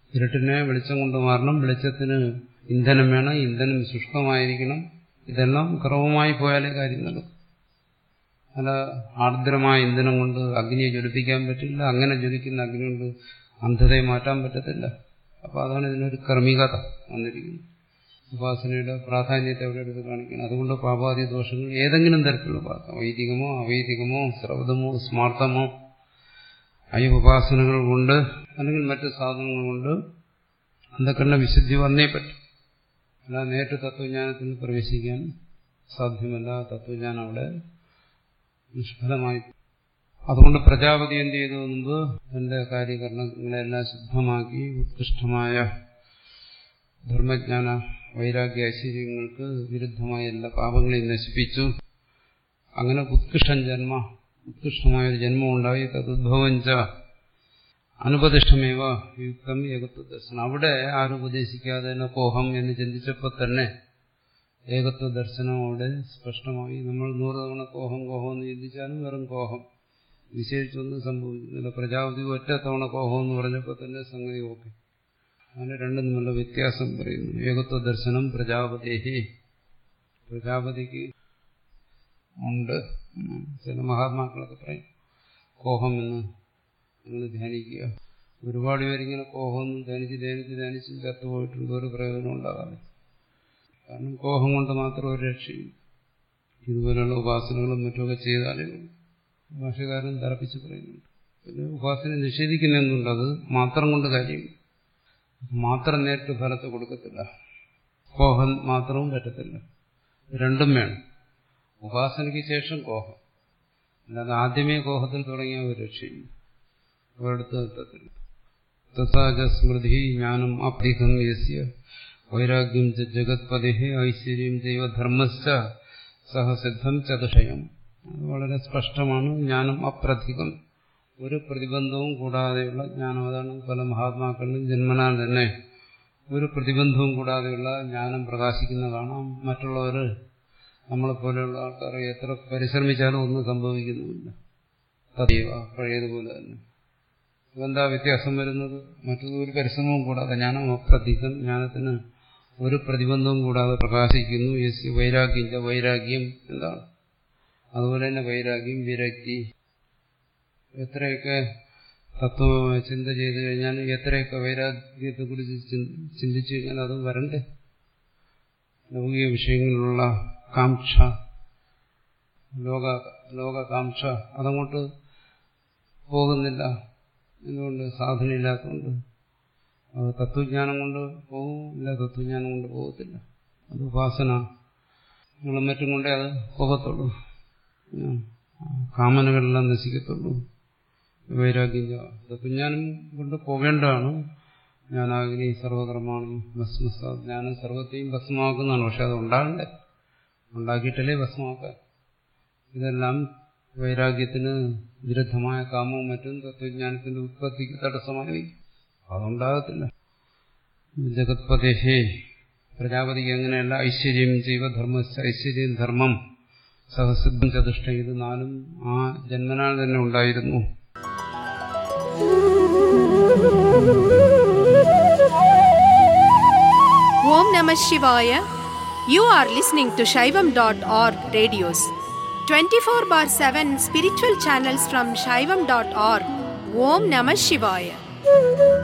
ഇരുട്ടിനെ വെളിച്ചം കൊണ്ട് മാറണം വെളിച്ചത്തിന് ഇന്ധനം വേണം ഇന്ധനം ശുഷ്കമായിരിക്കണം ഇതെല്ലാം ക്രമമായി പോയാലേ കാര്യം നടക്കും അല്ല ആർദ്രമായ ഇന്ധനം കൊണ്ട് അഗ്നിയെ ജ്വലിപ്പിക്കാൻ പറ്റില്ല അങ്ങനെ ജ്വലിക്കുന്ന അഗ്നി കൊണ്ട് അന്ധതയെ മാറ്റാൻ പറ്റത്തില്ല അപ്പൊ അതാണ് ഇതിനൊരു ക്രമികത വന്നിരിക്കുന്നത് ഉപാസനയുടെ പ്രാധാന്യത്തെ അവിടെ എടുത്ത് കാണിക്കണം അതുകൊണ്ട് പാപാതി ദോഷങ്ങൾ ഏതെങ്കിലും തരത്തിലുള്ള ഉപാസന വൈദികമോ അവൈദികമോ ശ്രൗതമോ സ്മാർത്ഥമോ ഈ ഉപാസനകൾ കൊണ്ട് അല്ലെങ്കിൽ മറ്റു സാധനങ്ങൾ കൊണ്ട് അന്ധക്കണ്ണ വിശുദ്ധി വന്നേ പറ്റും അല്ല നേരിട്ട് തത്വജ്ഞാനത്തിൽ പ്രവേശിക്കാൻ സാധ്യമല്ല തത്വജ്ഞാനം അവിടെ നിഷ്ഫലമായി അതുകൊണ്ട് പ്രജാപതി എന്ത് ചെയ്തു മുമ്പ് തന്റെ കാര്യകരണങ്ങളെല്ലാം ശുദ്ധമാക്കി ഉത്കൃഷ്ടമായ ധർമ്മജ്ഞാന വൈരാഗ്യ ഐശ്വര്യങ്ങൾക്ക് വിരുദ്ധമായ എല്ലാ പാപങ്ങളെയും നശിപ്പിച്ചു അങ്ങനെ ഉത്കൃഷ്ടം ജന്മ ഉത്കൃഷ്ടമായ ഒരു ജന്മം ഉണ്ടായി തദ്ഭവഞ്ച അനുപതിഷ്ഠമേവ യുക്തം ഏകത്വ ദർശനം അവിടെ ആരും ഉപദേശിക്കാതെ തന്നെ കോഹം എന്ന് ചിന്തിച്ചപ്പോൾ തന്നെ ഏകത്വ ദർശനം അവിടെ സ്പഷ്ടമായി നമ്മൾ നൂറ് തവണ കോഹം കോഹം എന്ന് ചിന്തിച്ചാലും വെറും കോഹം വിശേഷിച്ചൊന്നും സംഭവിക്കുന്നില്ല പ്രജാപതി ഒറ്റ തവണ കോഹം എന്ന് പറഞ്ഞപ്പോൾ തന്നെ സംഗതി ഓക്കെ അങ്ങനെ രണ്ടും തമ്മിലുള്ള വ്യത്യാസം പറയുന്നു ഏകത്വ ദർശനം പ്രജാപതേഹി പ്രജാപതിക്ക് ഉണ്ട് ചില മഹാത്മാക്കളൊക്കെ പറയും കോഹം എന്ന് നിങ്ങൾ ധ്യാനിക്കുക ഒരുപാട് പേരിങ്ങനെ കോഹം എന്ന് ധ്യാനിച്ച് ധ്യാനിച്ച് ധ്യാനിച്ച് ചത്തുപോയിട്ടുണ്ട് ഒരു പ്രയോജനം ഉണ്ടാകാതെ കാരണം കോഹം കൊണ്ട് മാത്രം ഒരു രക്ഷയും ഇതുപോലെയുള്ള ഉപാസനകളും മറ്റുമൊക്കെ ചെയ്താലേ ഭാഷകാരൻ തറപ്പിച്ച് പറയുന്നുണ്ട് പിന്നെ ഉപാസന നിഷേധിക്കുന്ന എന്തുണ്ട് അത് മാത്രം കൊണ്ട് കാര്യം മാത്രം നേരിട്ട് ഫലത്തെ കൊടുക്കത്തില്ല കോഹം മാത്രവും പറ്റത്തില്ല രണ്ടും വേണം ഉപാസനയ്ക്ക് ശേഷം കോഹം അല്ലാതെ ആദ്യമേ കോഹത്തിൽ തുടങ്ങിയ ഒരു രക്ഷയും ഒരിടത്ത് എത്തത്തില്ല തഥാച സ്മൃതി ജ്ഞാനം അധികം യസ്യ വൈരാഗ്യം ച ജഗത്പതി ഐശ്വര്യം ജൈവ ധർമ്മശ്ച സഹസിദ്ധം ചതുഷയം അത് വളരെ സ്പഷ്ടമാണ് ജ്ഞാനം അപ്രധികം ഒരു പ്രതിബന്ധവും കൂടാതെയുള്ള ജ്ഞാനം അതാണ് പല മഹാത്മാക്കളിലും ജന്മനാൽ തന്നെ ഒരു പ്രതിബന്ധവും കൂടാതെയുള്ള ജ്ഞാനം പ്രകാശിക്കുന്ന കാണാം മറ്റുള്ളവർ നമ്മളെപ്പോലെയുള്ള ആൾക്കാർ എത്ര പരിശ്രമിച്ചാലും ഒന്നും സംഭവിക്കുന്നുമില്ല തദൈവ പഴയതുപോലെ തന്നെ എന്താ വ്യത്യാസം വരുന്നത് മറ്റൊരു പരിശ്രമവും കൂടാതെ ജ്ഞാനം അപ്രതീകം ജ്ഞാനത്തിന് ഒരു പ്രതിബന്ധവും കൂടാതെ പ്രകാശിക്കുന്നു യസ് വൈരാഗ്യം വൈരാഗ്യം എന്താണ് അതുപോലെ തന്നെ വൈരാഗ്യം വിരക്തി എത്രയൊക്കെ തത്വ ചിന്ത ചെയ്തു കഴിഞ്ഞാൽ എത്രയൊക്കെ വൈരാഗ്യത്തെ കുറിച്ച് ചിന്തിച്ചു കഴിഞ്ഞാൽ അത് വരണ്ടേ ലൗകിക വിഷയങ്ങളിലുള്ള കാംക്ഷ ലോക ലോകകാംക്ഷ അതങ്ങോട്ട് പോകുന്നില്ല എന്തുകൊണ്ട് സാധനയില്ലാത്തതുകൊണ്ട് അത് തത്വജ്ഞാനം കൊണ്ട് പോകും ഇല്ല തത്വജ്ഞാനം കൊണ്ട് പോകത്തില്ല അത് ഉപാസന നിങ്ങളും മറ്റും കൊണ്ടേ അത് പോകത്തുള്ളൂ കാമനകളെല്ലാം നശിക്കത്തുള്ളൂ വൈരാഗ്യം തത്വജ്ഞാനം കൊണ്ട് പോകേണ്ടതാണ് ജ്ഞാനാഗ്നി സർവകർമാണി ഭസ്മസ ജ്ഞാനം സർവത്തെയും ഭസ്മമാക്കുന്നതാണ് പക്ഷെ അത് ഉണ്ടാകണ്ടേ ഉണ്ടാക്കിയിട്ടല്ലേ ഭസ്മമാക്കാൻ ഇതെല്ലാം വൈരാഗ്യത്തിന് വിരുദ്ധമായ കാമവും മറ്റും തത്വജ്ഞാനത്തിന്റെ ഉത്പത്തിക്ക് തടസ്സമായി അതുണ്ടാകത്തില്ല ജഗത്പതേഹേ പ്രജാപതിക്ക് അങ്ങനെയല്ല ഐശ്വര്യം ചെയ്വ ധർമ്മ ഐശ്വര്യം ധർമ്മം സഹസിദ്ധം ചതുഷ്ട ഇത് നാലും ആ ജന്മനാൽ തന്നെ ഉണ്ടായിരുന്നു Om Namah Shivaya. You are listening to Shaivam.org radios. 24 bar 7 spiritual channels from Shaivam.org. Om Namah Shivaya.